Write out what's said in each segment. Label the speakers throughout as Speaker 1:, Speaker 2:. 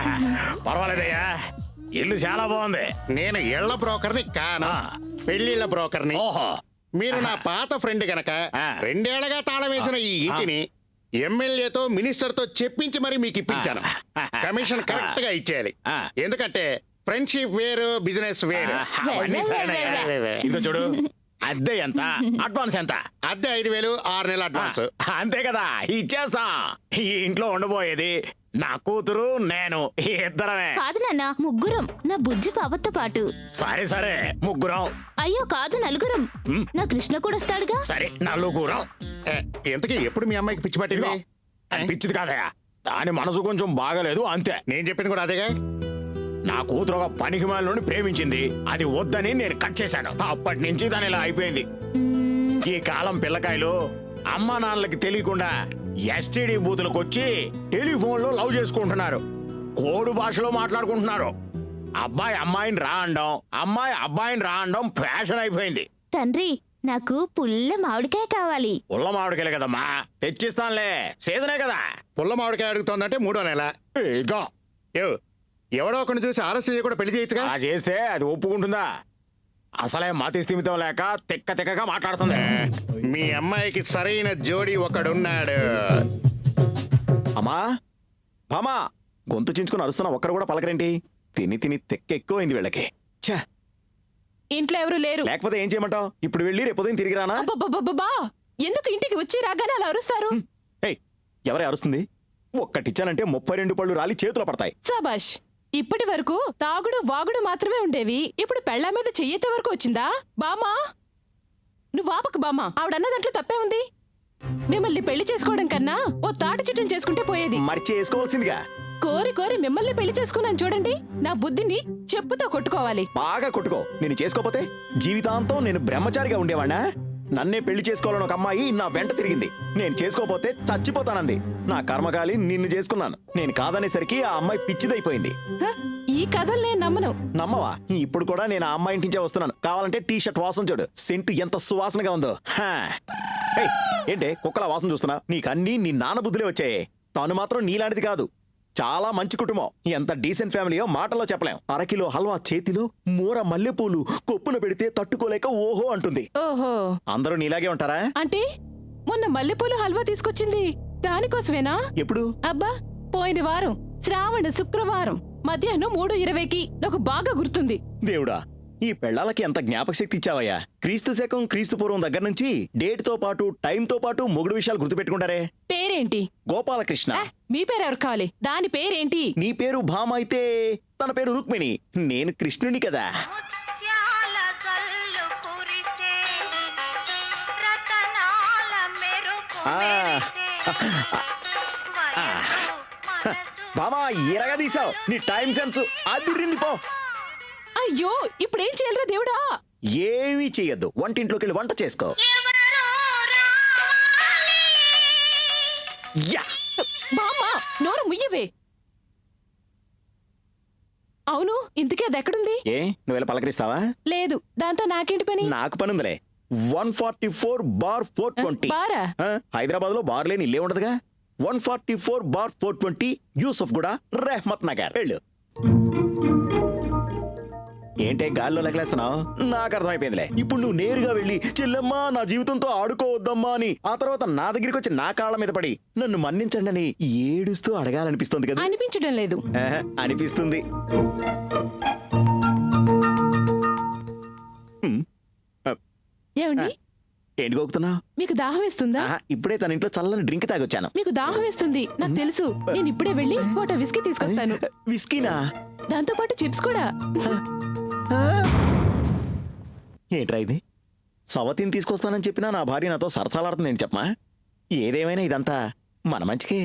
Speaker 1: పర్వాలేదయ్యా ఇల్లు చాలా బాగుంది
Speaker 2: నేను ఇళ్ల బ్రోకర్ని కాను
Speaker 1: ఆ.
Speaker 2: పెళ్లిళ్ళ బ్రోకర్ని
Speaker 1: ఓహో
Speaker 2: మీరు నా పాత ఫ్రెండ్ గనక
Speaker 1: ఆ.
Speaker 2: రెండేళ్లగా తాళం వేసిన ఈ ఇంటిని ఎమ్మెల్యేతో మినిస్టర్ తో చెప్పించి మరి మీకు ఇప్పించాను
Speaker 1: ఆ.
Speaker 2: కమిషన్ కరెక్ట్ గా ఇచ్చేయాలి
Speaker 1: ఆ.
Speaker 2: ఎందుకంటే ఫ్రెండ్షిప్ వేరు బిజినెస్ వేరు
Speaker 1: అవన్నీ సరేనయ్యా. ఇదిగో చూడు అద్దె ఎంత అడ్వాన్స్ ఎంత
Speaker 2: అద్దె ఐదు వేలు ఆరు నెలల అడ్వాన్స్
Speaker 1: అంతే కదా ఇచ్చేస్తాం ఈ ఇంట్లో ఉండబోయేది నా కూతురు నేను ఇద్దరమే
Speaker 3: కాదు నాన్న ముగ్గురం నా బుజ్జి పాపతో పాటు
Speaker 1: సరే సరే ముగ్గురం
Speaker 3: అయ్యో కాదు నలుగురం
Speaker 1: ఉమ్.
Speaker 3: నా కృష్ణ కూడా వస్తాడుగా
Speaker 1: సరే నలుగురం
Speaker 2: ఏ, ఇంతకీ ఎప్పుడు మీ అమ్మాయికి పిచ్చి
Speaker 1: ఇదిగో
Speaker 2: పట్టింది
Speaker 1: అది పిచ్చిది కాదయ్యా దాని మనసు కొంచెం బాగలేదు అంతే
Speaker 2: నేను చెప్పింది కూడా అదేగా
Speaker 1: నా కూతురు ఒక పనికి నుండి ప్రేమించింది అది వద్దని నేను కట్ చేశాను అప్పటి నుంచి దాని ఇలా అయిపోయింది
Speaker 3: మ్మ్,
Speaker 1: ఈ కాలం పిల్లకాయలు అమ్మా నాన్నలకి తెలియకుండా ఎస్టీడీ బూతులకు వచ్చి టెలిఫోన్ లో లవ్ చేసుకుంటున్నారు కోడు భాషలో మాట్లాడుకుంటున్నారు అబ్బాయి అమ్మాయిని రా అనడం అమ్మాయి అబ్బాయిని రా అనడం ఫ్యాషన్ అయిపోయింది
Speaker 3: తండ్రి నాకు పుల్ల మామిడికాయ కావాలి
Speaker 1: పుల్ల మామిడికాయలు కదమ్మా తెచ్చిస్తానులే సీజనే కదా
Speaker 2: పుల్ల మామిడికాయ అడుగుతోందంటే మూడో నెల
Speaker 1: ఇగో
Speaker 2: యో ఎవడో ఒకరిని చూసి ఆలస్యం కూడా పెళ్లి చేయొచ్చుగా
Speaker 1: అలా చేస్తే అది ఒప్పుకుంటుందా అసలే మతి స్థిమితం లేక తిక్క తిక్కగా మాట్లాడుతుంది
Speaker 2: మీ అమ్మాయికి సరైన జోడి ఒకడున్నాడు
Speaker 1: అమ్మా బామా గొంతు చించుకుని అరుస్తున్నా ఒక్కరు కూడా పలకరేంటి తిని తిని తెక్క ఎక్కువైంది వీళ్ళకి ఛ
Speaker 4: ఇంట్లో ఎవరు లేరు
Speaker 1: లేకపోతే ఏం చేయమంటావు ఇప్పుడు వెళ్ళి రేపు ఉదయం తిరిగి రానా
Speaker 4: అబ్బబ్బబ్బబ్బా ఎందుకు ఇంటికి వచ్చి రాగానే అలా అరుస్తారు
Speaker 1: ఏయ్ ఎవరే అరుస్తుంది ఒక్కటిచ్చానంటే ముప్పై రెండు పళ్ళు రాలి చేతిలో పడతాయి
Speaker 4: సబాష్ ఇప్పటి వరకు తాగుడు వాగుడు మాత్రమే ఉండేవి ఇప్పుడు పెళ్ళ మీద చెయ్యెత్తే వరకు వచ్చిందా బామా నువ్వు ఆపకు బామా ఆవిడన్న దాంట్లో తప్పే ఉంది మిమ్మల్ని పెళ్లి చేసుకోవడం కన్నా ఓ తాటి చిట్టం చేసుకుంటే పోయేది
Speaker 1: మరి చేసుకోవాల్సిందిగా
Speaker 4: కోరి కోరి మిమ్మల్ని పెళ్లి చేసుకున్నాను చూడండి నా బుద్ధిని చెప్పుతో కొట్టుకోవాలి
Speaker 1: బాగా కొట్టుకో నేను చేసుకోపోతే జీవితాంతం నేను బ్రహ్మచారిగా ఉండేవాణ్ణా నన్నే పెళ్లి చేసుకోవాలని ఒక అమ్మాయి నా వెంట తిరిగింది నేను చేసుకోపోతే చచ్చిపోతానంది నా కర్మకాలి నిన్ను చేసుకున్నాను నేను కాదనేసరికి ఆ అమ్మాయి పిచ్చిదైపోయింది
Speaker 4: హ, ఈ కథలు నేను నమ్మను
Speaker 1: నమ్మవా ఇప్పుడు కూడా నేను ఆ అమ్మాయి ఇంటి నుంచే వస్తున్నాను కావాలంటే టీ షర్ట్ వాసన చూడు సెంటు ఎంత సువాసనగా ఉందో హా. ఏయ్, ఏంటే కుక్కల వాసన చూస్తున్నా నీకన్నీ నీ నాన్న బుద్ధులే వచ్చాయి తాను మాత్రం నీలాంటిది కాదు చాలా మంచి కుటుంబం ఎంత డీసెంట్ ఫ్యామిలీయో మాటల్లో చెప్పలేం అరకిలో హల్వా చేతిలో మూర మల్లెపూలు కొప్పున పెడితే తట్టుకోలేక ఓహో అంటుంది
Speaker 4: ఓహో
Speaker 1: అందరూ నీలాగే ఉంటారా
Speaker 4: అంటే మొన్న మల్లెపూలు హల్వా తీసుకొచ్చింది దానికోసమేనా
Speaker 1: ఎప్పుడు
Speaker 4: అబ్బా పోయిన వారం శ్రావణ శుక్రవారం మధ్యాహ్నం మూడు ఇరవైకి నాకు బాగా గుర్తుంది
Speaker 1: దేవుడా ఈ పెళ్ళాలకి ఎంత జ్ఞాపక శక్తి ఇచ్చావయ్యా క్రీస్తు శకం క్రీస్తు పూర్వం దగ్గర నుంచి డేట్ తో పాటు టైం తో పాటు మొగుడు విషయాలు గుర్తుపెట్టుకుంటారే
Speaker 4: పేరేంటి
Speaker 1: గోపాలకృష్ణ
Speaker 4: ఆ, మీ పేరు ఎవరు కావాలి దాని పేరేంటి
Speaker 1: నీ పేరు భామ అయితే తన పేరు రుక్మిణి నేను కృష్ణుని కదా
Speaker 5: ముత్యాల జల్లు కురిసే రతనాల మెరుపు
Speaker 1: ఆ.
Speaker 5: మెరిసే వయసు మనసు
Speaker 1: భామ ఎరగా తీసావు నీ టైం సెన్స్ అదిరింది పో
Speaker 4: అయ్యో ఇప్పుడేం చేయాలరా దేవుడా
Speaker 1: ఏమీ చెయ్యొద్దు వంటింట్లోకి వెళ్ళి వంట చేసుకో
Speaker 5: ఎవరో రావాలి
Speaker 1: యా
Speaker 4: బామ్మా నోరు ముయ్యవే అవును ఇంతకీ అది ఎక్కడుంది
Speaker 1: ఏ నువ్వు వెళ్ళి పలకరిస్తావా
Speaker 4: లేదు దాంతో నాకేంటి పని
Speaker 1: నాకు పని ఉందిలే one forty four bar four twenty
Speaker 4: బారా
Speaker 1: హైదరాబాద్ లో బార్ లేని ఇల్లే ఉండదుగా one forty four bar four twenty Yusuf కూడా రెహమత్ నగర్ వెళ్ళు ఏంటే గాల్లో లెక్కలేస్తున్నావు నాకు అర్థమైపోయిందిలే ఇప్పుడు నువ్వు నేరుగా వెళ్ళి చెల్లెమ్మా నా జీవితంతో ఆడుకోవద్దమ్మా అని ఆ తర్వాత నా దగ్గరికి వచ్చి నా కాళ్ళ మీద పడి నన్ను మన్నించండి అని ఏడుస్తూ అడగాలనిపిస్తుంది కదా
Speaker 4: అనిపించడం లేదు
Speaker 1: ఆహా, అనిపిస్తుంది హ్మ్.
Speaker 4: ఏమండి
Speaker 1: ఏంటి గోకుతున్నావు
Speaker 4: మీకు దాహం వేస్తుందా
Speaker 1: ఆహా, ఇప్పుడే తన ఇంట్లో చల్లని డ్రింక్ తాగొచ్చాను
Speaker 4: మీకు దాహం వేస్తుంది నాకు తెలుసు నేను ఇప్పుడే వెళ్ళి కోట విస్కీ తీసుకొస్తాను
Speaker 1: విస్కీనా
Speaker 4: దాంతో పాటు చిప్స్ కూడా
Speaker 1: ఏంట్రా ఇది సవతిని తీసుకొస్తానని చెప్పినా నా భార్య నాతో సరసాలాడుతుంది ఏంటి చెప్పమా ఏదేమైనా ఇదంతా మన మంచికే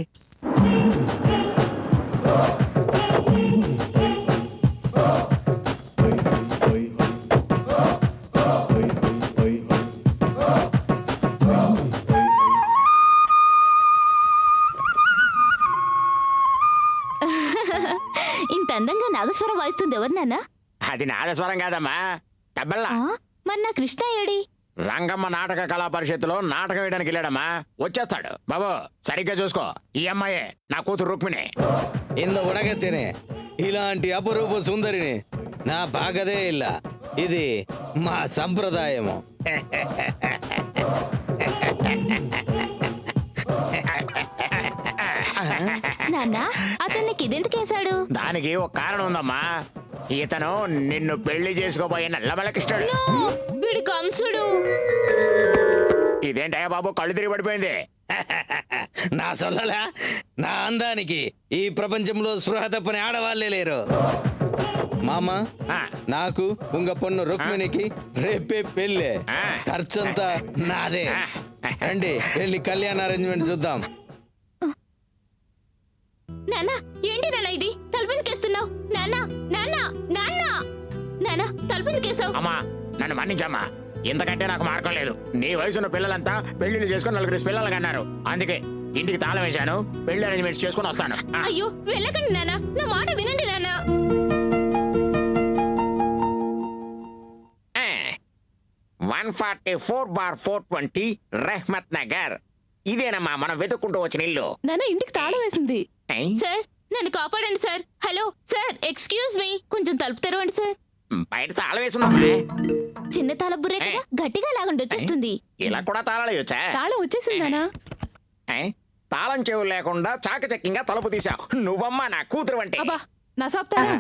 Speaker 3: ఇంత అందంగా నాగస్వరం వాయిస్తుంది ఎవరు నాన్న
Speaker 1: అది నాదస్వరం కాదమ్మా తబ్బల్లా
Speaker 3: ఆ, మరి నా కృష్ణ ఏడి
Speaker 6: రంగమ్మ నాటక కళా పరిషత్తులో నాటకం వేయడానికి వెళ్ళాడమ్మా వచ్చేస్తాడు బాబు సరిగ్గా చూసుకో ఈ అమ్మాయే నా కూతురు రుక్మిణి
Speaker 7: ఇంద ఉడగెత్తేನೆ ఇలాంటి అపరూప సుందరిని నా బాగదే ಇಲ್ಲ ఇది మా సంప్రదాయము
Speaker 3: నాన్న అతన్ని నీకు ఇదెందుకు వేశాడు
Speaker 6: దానికి ఒక కారణం ఉందమ్మా ఇతను నిన్ను పెళ్లి చేసుకోబోయే నల్లమలకిష్టాడు
Speaker 3: వీడి కంసుడు
Speaker 6: ఇదేంటయ్యా బాబు కళ్ళు తిరిగి పడిపోయింది
Speaker 7: నా సొల్లలా నా అందానికి ఈ ప్రపంచంలో స్పృహ తప్పని ఆడవాళ్లే లేరు మామ
Speaker 6: ఆ,
Speaker 7: నాకు ఉంగ పొన్ను రుక్మిణికి రేపే పెళ్ళే
Speaker 6: ఆ.
Speaker 7: ఖర్చంతా నాదే రండి వెళ్ళి కళ్యాణ అరేంజ్మెంట్ చూద్దాం
Speaker 3: నాన్న ఏంటి నాన్న ఇది తలుపునికేస్తున్నావు నాన్న నాన్న నాన్న నాన్న తలుపునికేసావు
Speaker 6: అమ్మా నన్ను మన్నించమ్మా ఇంతకంటే నాకు మార్గం లేదు నీ వయసున్న పిల్లలంతా పెళ్లిళ్ళు చేసుకుని నలుగురు పిల్లలు కన్నారు అందుకే ఇంటికి తాళం వేశాను పెళ్లి అరేంజ్మెంట్స్ చేసుకుని వస్తాను ఆ,
Speaker 3: అయ్యో వెళ్ళకండి నాన్న నా మాట వినండి నాన్న
Speaker 6: one forty four bar four twenty Rehmat Nagar ఇదేనమ్మా మనం వెతుక్కుంటూ వచ్చిన ఇల్లు
Speaker 4: నాన్న ఇంటికి తాళం వేసింది
Speaker 6: ఏయ్,
Speaker 3: సార్ నన్ను కాపాడండి sir hello sir excuse me కొంచెం తలుపు తెరవండి సార్
Speaker 6: బయట తాళం వేసిందమ్మా
Speaker 3: చిన్న తాళ బుర్రే కదా గట్టిగా లాగండి వచ్చేస్తుంది
Speaker 6: ఇలా కూడా తాళాలు వేయొచ్చా
Speaker 4: తాళం వచ్చేసింది నాన్న
Speaker 6: ఏయ్, తాళం చెవులు లేకుండా చాకచక్యంగా తలుపు తీసావు నువ్వమ్మా నా కూతురు అంటే
Speaker 4: అబ్బా నా సాప్తారా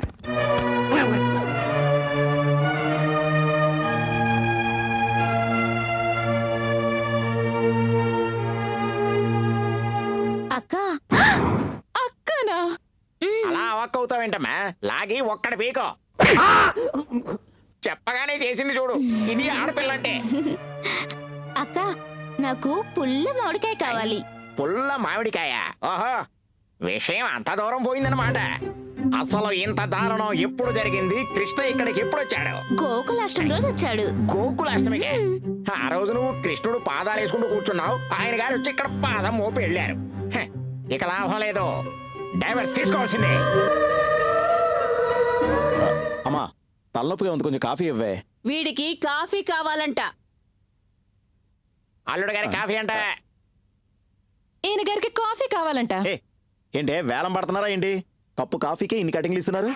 Speaker 3: అక్క
Speaker 4: అక్కనా
Speaker 6: అలా అవక్కవుతావేంటమ్మా లాగి ఒక్కడ పీకో చెప్పగానే చేసింది చూడు ఇది ఆడపిల్ల అంటే
Speaker 3: అక్క నాకు పుల్ల మామిడికాయ కావాలి
Speaker 6: పుల్ల మామిడికాయ ఓహో విషయం అంత దూరం పోయిందన్నమాట అసలు ఇంత దారుణం ఎప్పుడు జరిగింది కృష్ణ ఇక్కడికి ఎప్పుడు వచ్చాడు
Speaker 3: గోకులాష్టం రోజు వచ్చాడు
Speaker 6: గోకులాష్టమికే ఆ రోజు నువ్వు కృష్ణుడు పాదాలు వేసుకుంటూ కూర్చున్నావు ఆయన గారు వచ్చి ఇక్కడ పాదం మోపి వెళ్ళారు హ, ఇక లాభం లేదు డైవర్స్ తీసుకోవాల్సిందే
Speaker 1: అమ్మా తలనొప్పిగా ఉంది కొంచెం కాఫీ ఇవ్వే
Speaker 8: వీడికి కాఫీ కావాలంట
Speaker 6: అల్లుడు గారి కాఫీ అంట
Speaker 4: ఈయన గారికి కాఫీ కావాలంట
Speaker 1: ఏ ఏంటే వేలం పడుతున్నారా ఏంటి కప్పు కాఫీకే ఇన్ని కటింగ్లు ఇస్తున్నారు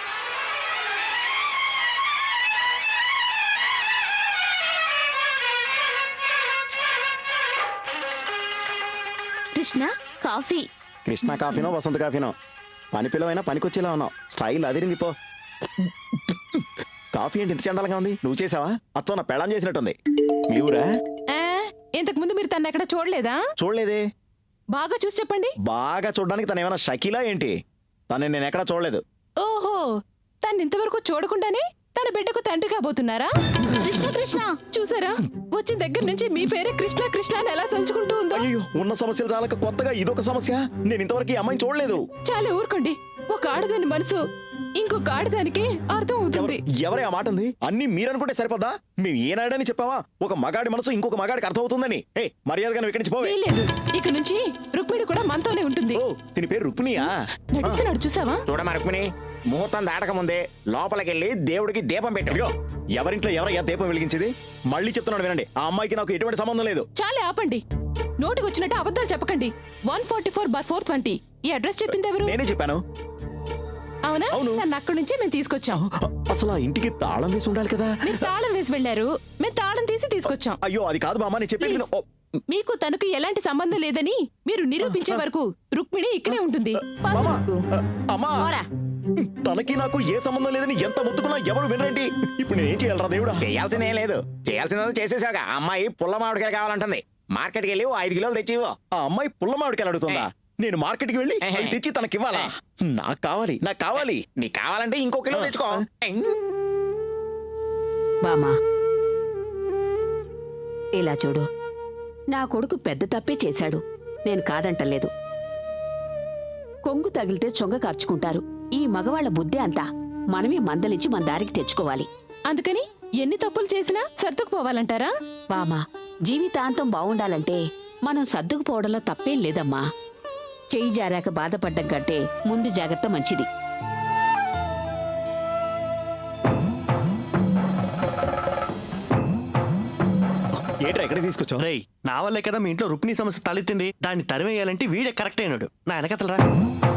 Speaker 3: కృష్ణ కాఫీ
Speaker 1: కృష్ణ కాఫీనో వసంత కాఫీనో పని పిల్లవైనా పనికొచ్చేలా ఉన్నావు స్టైల్ అదిరింది పో కాఫీ ఏంటి ఇంత చండాలంగా ఉంది నువ్వు చేసావా అచ్చో నా పెళ్ళం చేసినట్టుంది మీ ఊరా
Speaker 4: ఆ, ఇంతకు ముందు మీరు తన ఎక్కడ చూడలేదా
Speaker 1: చూడలేదే
Speaker 4: బాగా చూసి చెప్పండి
Speaker 1: బాగా చూడడానికి తను ఏమైనా షకీలా ఏంటి తనని నేను ఎక్కడా చూడలేదు
Speaker 4: ఓహో తను ఇంతవరకు చూడకుండానే తన బిడ్డకు తండ్రి కాబోతున్నారా
Speaker 3: కృష్ణ కృష్ణ
Speaker 4: చూసారా వచ్చిన దగ్గర నుంచి మీ పేరే కృష్ణ కృష్ణ అని ఎలా తలుచుకుంటూ ఉందో
Speaker 1: అయ్యో ఉన్న సమస్యలు చాలక కొత్తగా ఇదొక సమస్య నేను ఇంతవరకు ఈ అమ్మాయిని చూడలేదు
Speaker 4: చాలా ఊరుకోండి ఒక ఆడదాని మనసు ఇంకొక ఆడదానికి అర్థం అవుతుంది
Speaker 1: ఎవరే ఆ మాట ఉంది అన్ని మీరనుకుంటే సరిపోద్దా మేము ఏనాడని చెప్పావా ఒక మగాడి మనసు ఇంకొక మగాడికి అర్థమవుతుందని ఏ మర్యాదగా నువ్వు ఇక్కడి నుంచి పోవే
Speaker 4: వీల్లేదు ఇక నుంచి రుక్మిణి కూడా మనతోనే ఉంటుంది
Speaker 1: ఓ దీని పేరు రుక్మిణియా
Speaker 4: నడుస్తున్నాడు చూసావా
Speaker 6: చూడమా రుక్మిణి ముహూర్తం దాటకముందే లోపలికెళ్ళి దేవుడికి దీపం పెట్టు
Speaker 1: ఇదిగో ఎవరింట్లో ఎవరయ్యా దీపం వెలిగించేది మళ్ళీ చెప్తున్నాడు వినండి ఆ అమ్మాయికి నాకు ఎటువంటి సంబంధం లేదు
Speaker 4: చాలే ఆపండి నోటికి వచ్చినట్టు అబద్ధాలు చెప్పకండి one forty four bar four twenty ఈ అడ్రస్ చెప్పింది ఎవరు
Speaker 1: నేనే చెప్పాను
Speaker 4: అవునా
Speaker 1: అవును.
Speaker 4: నన్ను అక్కడి నుంచే మేము తీసుకొచ్చాం
Speaker 1: అసలు ఆ ఇంటికి తాళం వేసి ఉండాలి కదా
Speaker 4: మీరు తాళం వేసి వెళ్ళారు మేము తాళం తీసి తీసుకొచ్చాం
Speaker 1: అయ్యో అది కాదు బామ్మ నేను చెప్పేది విను. ఓ,
Speaker 4: మీకు తనకు ఎలాంటి సంబంధం లేదని మీరు నిరూపించే వరకు రుక్మిణి ఇక్కడే ఉంటుంది పద
Speaker 1: మామ,
Speaker 4: రుక్కు.
Speaker 1: అమ్మా
Speaker 8: పోరా
Speaker 1: తనకి నాకు ఏ సంబంధం లేదని ఎంత ముద్దుకున్నా ఎవరు వినరండి ఇప్పుడు నేనేం చేయాలరా దేవుడా
Speaker 6: చేయాల్సిందేం లేదు చేయాల్సింది చేసేసాక అమ్మాయి పుల్ల మామిడికాయ కావాలంటుంది మార్కెట్కి వెళ్ళి ఓ ఐదు కిలోలు తెచ్చివో
Speaker 1: ఆ అమ్మాయి పుల్ల మామిడికాయలు అడుగుతుందా నేను మార్కెట్కి వెళ్ళి
Speaker 6: ఏహే.
Speaker 1: అవి తెచ్చి తనకి ఇవ్వాలా నాకు కావాలి నాకు కావాలి
Speaker 6: నీకు కావాలంటే ఇంకో కిలో తెచ్చుకో
Speaker 8: బామా ఇలా చూడు నా కొడుకు పెద్ద తప్పే చేశాడు నేను కాదంటలేదు కొంగు తగిలితే చొంగ కార్చుకుంటారు ఈ మగవాళ్ల బుద్ధి అంతా మనమే మందలించి మన దారికి తెచ్చుకోవాలి
Speaker 4: అందుకని ఎన్ని తప్పులు చేసినా సర్దుకుపోవాలంటారా
Speaker 8: బామా జీవితాంతం బావుండాలంటే మనం సర్దుకుపోవడంలో తప్పేం లేదమ్మా చెయ్యి జారాక బాధపడ్డం కంటే ముందు జాగ్రత్త మంచిది
Speaker 1: ఏంట్రా ఎక్కడికి తీసుకొచ్చావు
Speaker 9: రేయ్ నా వల్లే కదా మీ ఇంట్లో రుక్మిణి సమస్య తలెత్తింది దాన్ని తరిమేయాలంటే వీడే కరెక్ట్ అయినాడు నా వెనకతలరా